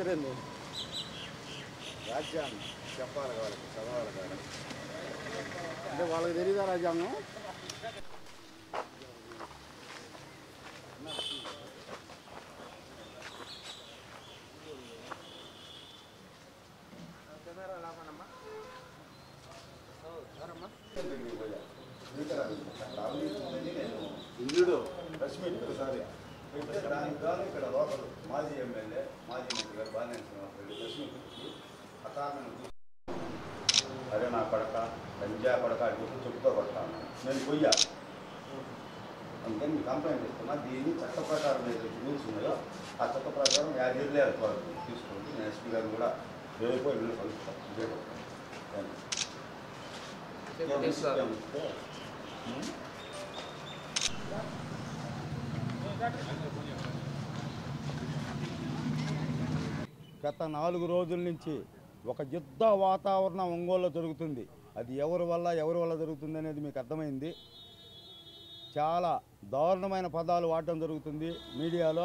అదేంది రాజ్యాంగం చెప్పాలి వాళ్ళకి చదవాలి కదా అంటే వాళ్ళకి తెలియదా రాజ్యాంగం ఇంద్రుడు ప్రెస్ మీట్ ఒకసారి పెడితే దానికి గాను ఇక్కడ లోకల్ మాజీ ఎమ్మెల్యే మాజీ మంత్రి గారు బాగానే ప్రెస్ మీట్ పెట్టి అకారణం అరే నా పడక గంజా పడక అడిగి చెప్పుతో కొడతాను నేను పొయ్యా అందుకని మీకు కంప్లైంట్ ఇస్తున్నా దీన్ని చట్ట ప్రకారం ఏదైతే రూల్స్ ఉన్నాయో ఆ చట్ట ప్రకారం యాభై ఏళ్ళు తీసుకోండి నేను ఎస్పీ గారిని కూడా రేపు ఇల్లు కలుస్తాను ఇదే కొడతాను. ఏమంటే, ఉం? గత నాలుగు రోజుల నుంచి ఒక యుద్ధ వాతావరణం ఒంగోలులో జరుగుతుంది అది ఎవరి వల్ల ఎవరి వల్ల జరుగుతుంది అనేది మీకు అర్థమైంది చాలా దారుణమైన పదాలు వాడటం జరుగుతుంది మీడియాలో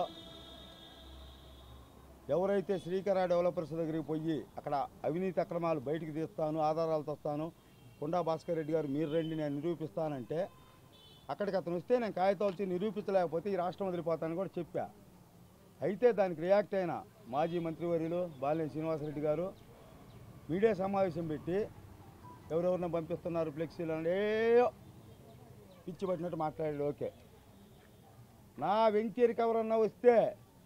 ఎవరైతే శ్రీకర డెవలపర్స్ దగ్గరికి పోయి అక్కడ అవినీతి అక్రమాలు బయటికి తీస్తాను ఆధారాలతో వస్తాను కొండా భాస్కర్ రెడ్డి గారు మీరు రండి నేను నిరూపిస్తానంటే అక్కడికి అతను వస్తే నేను కాగితాలు వచ్చి నిరూపించలేకపోతే ఈ రాష్ట్రం వదిలిపోతానని కూడా చెప్పా అయితే దానికి రియాక్ట్ అయిన మాజీ మంత్రివర్యులు బాలినేని శ్రీనివాసరెడ్డి గారు మీడియా సమావేశం పెట్టి ఎవరెవరిని పంపిస్తున్నారు ఫ్లెక్సీలు అని ఏయో పిచ్చి పట్టినట్టు మాట్లాడాడు ఓకే నా వెంచర్కి ఎవరన్నా వస్తే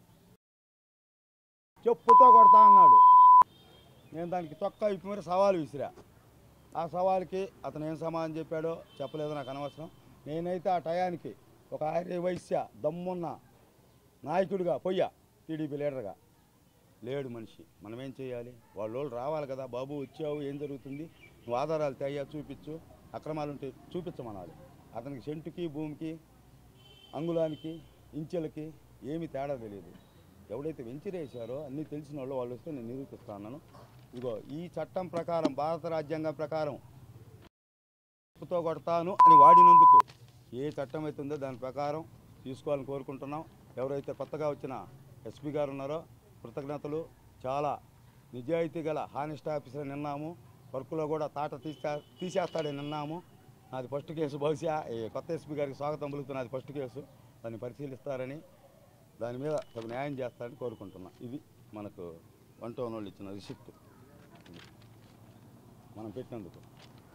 చెప్పుతో కొడతా అన్నాడు నేను దానికి తొక్క ఇప్పి మరి సవాలు విసిరా ఆ సవాల్కి అతను ఏం సమాధానం చెప్పాడో చెప్పలేదో నాకు అనవసరం నేనైతే ఆ టయానికి ఒక ఆర్య వైశ్య దమ్మున్న నాయకుడిగా పొయ్యా టీడీపీ లీడర్గా లేడు మనిషి మనం ఏం చేయాలి వాళ్ళ వాళ్ళు రావాలి కదా బాబు వచ్చావు ఏం జరుగుతుంది నువ్వు ఆధారాలు తేయ్యా చూపించు అక్రమాలు ఉంటే చూపించమనాలి అతనికి సెంటుకి భూమికి అంగుళానికి ఇంచెలకి ఏమీ తేడా తెలియదు ఎవడైతే వెంచిరేసారో అన్నీ తెలిసిన వాళ్ళు వాళ్ళు వస్తే నేను నిరూపిస్తాను ఇగో ఈ చట్టం ప్రకారం భారత రాజ్యాంగం ప్రకారం చెప్పుతో కొడతాను అని వాడినందుకు ఏ చట్టం అయితే ఉందో దాని ప్రకారం తీసుకోవాలని కోరుకుంటున్నాం ఎవరైతే కొత్తగా వచ్చిన ఎస్పీ గారు ఉన్నారో కృతజ్ఞతలు చాలా నిజాయితీ గల హానెస్ట్ ఆఫీసర్ నిన్నాము వర్క్లో కూడా తాట తీసే తీసేస్తాడని నిన్నాము నాది ఫస్ట్ కేసు బహుశా ఈ కొత్త ఎస్పీ గారికి స్వాగతం పలుకుతున్న అది ఫస్ట్ కేసు దాన్ని పరిశీలిస్తారని దాని మీద తగు న్యాయం చేస్తారని కోరుకుంటున్నాం ఇది మనకు వన్ టౌన్ వాళ్ళు ఇచ్చిన రిసిప్ట్ ఇది మనం పెట్టినందుకు